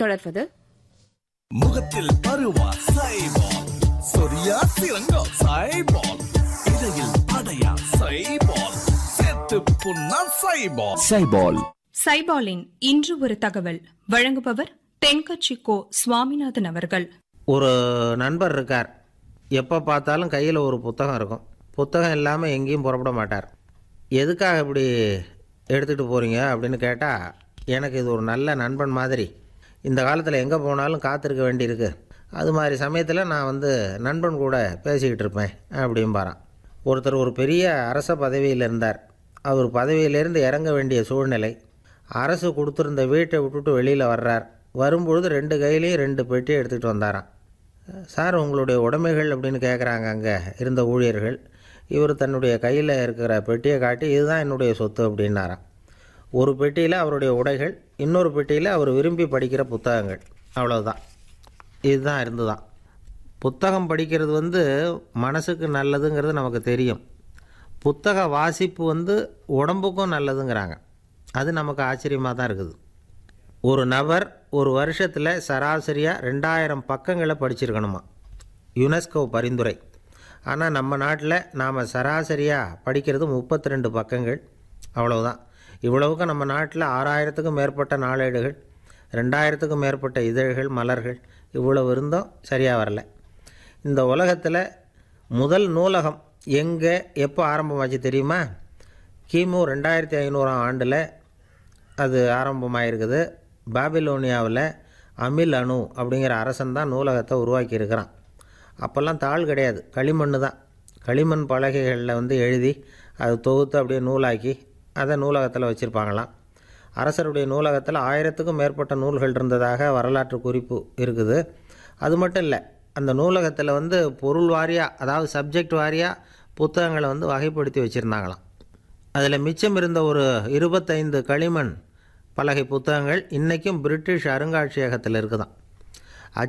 தொடர்வது முகத்தில் பருவா சைபால் சொரியா சிறங்கோ சைபால் இடையில் அடையா சைபால் செத்து புண்ணா சைபால் சைபால் சைபாலின் இன்று ஒரு தகவல் வழங்குபவர் தென்கட்சி கோ சுவாமிநாதன் அவர்கள் ஒரு நண்பர் இருக்கார் எப்போ பார்த்தாலும் கையில் ஒரு புத்தகம் இருக்கும் புத்தகம் இல்லாமல் எங்கேயும் புறப்பட மாட்டார் எதுக்காக இப்படி எடுத்துகிட்டு போகிறீங்க அப்படின்னு கேட்டால் எனக்கு இது ஒரு நல்ல நண்பன் மாதிரி இந்த காலத்தில் எங்கே போனாலும் காத்திருக்க வேண்டியிருக்கு அது மாதிரி சமயத்தில் நான் வந்து நண்பன் கூட பேசிக்கிட்டு இருப்பேன் அப்படிம்பாரான் ஒருத்தர் ஒரு பெரிய அரச பதவியில் இருந்தார் அவர் பதவியிலேருந்து இறங்க வேண்டிய சூழ்நிலை அரசு கொடுத்துருந்த வீட்டை விட்டுட்டு வெளியில் வர்றார் வரும்பொழுது ரெண்டு கையிலையும் ரெண்டு பெட்டியை எடுத்துகிட்டு வந்தாராம் சார் உங்களுடைய உடைமைகள் அப்படின்னு கேட்குறாங்க அங்கே இருந்த ஊழியர்கள் இவர் தன்னுடைய கையில் இருக்கிற பெட்டியை காட்டி இதுதான் என்னுடைய சொத்து அப்படின்னாராம் ஒரு பெட்டியில் அவருடைய உடைகள் இன்னொரு பெட்டியில் அவர் விரும்பி படிக்கிற புத்தகங்கள் அவ்வளவுதான் இதுதான் இருந்துதான் புத்தகம் படிக்கிறது வந்து மனசுக்கு நல்லதுங்கிறது நமக்கு தெரியும் புத்தக வாசிப்பு வந்து உடம்புக்கும் நல்லதுங்கிறாங்க அது நமக்கு ஆச்சரியமாக தான் இருக்குது ஒரு நபர் ஒரு வருஷத்தில் சராசரியாக ரெண்டாயிரம் பக்கங்களை படிச்சிருக்கணுமா யுனெஸ்கோ பரிந்துரை ஆனால் நம்ம நாட்டில் நாம் சராசரியாக படிக்கிறது முப்பத்தி ரெண்டு பக்கங்கள் அவ்வளவுதான் இவ்வளவுக்கு நம்ம நாட்டில் ஆறாயிரத்துக்கும் மேற்பட்ட நாளேடுகள் ரெண்டாயிரத்துக்கும் மேற்பட்ட இதழ்கள் மலர்கள் இவ்வளவு இருந்தும் சரியாக வரல இந்த உலகத்தில் முதல் நூலகம் எங்கே எப்போ ஆரம்பமாச்சு தெரியுமா கிமு ரெண்டாயிரத்தி ஐநூறாம் ஆண்டில் அது ஆரம்பமாயிருக்குது பாபிலோனியாவில் அமில் அணு அப்படிங்கிற அரசன் தான் நூலகத்தை உருவாக்கி இருக்கிறான் அப்போல்லாம் தாள் கிடையாது களிமண் தான் களிமண் பலகைகளில் வந்து எழுதி அது தொகுத்து அப்படியே நூலாக்கி அதை நூலகத்தில் வச்சுருப்பாங்களாம் அரசருடைய நூலகத்தில் ஆயிரத்துக்கும் மேற்பட்ட நூல்கள் இருந்ததாக வரலாற்று குறிப்பு இருக்குது அது மட்டும் இல்லை அந்த நூலகத்தில் வந்து பொருள் வாரியாக அதாவது சப்ஜெக்ட் வாரியாக புத்தகங்களை வந்து வகைப்படுத்தி வச்சுருந்தாங்களாம் அதில் மிச்சம் இருந்த ஒரு இருபத்தைந்து களிமண் பலகை புத்தகங்கள் இன்றைக்கும் பிரிட்டிஷ் அருங்காட்சியகத்தில் இருக்குதாம்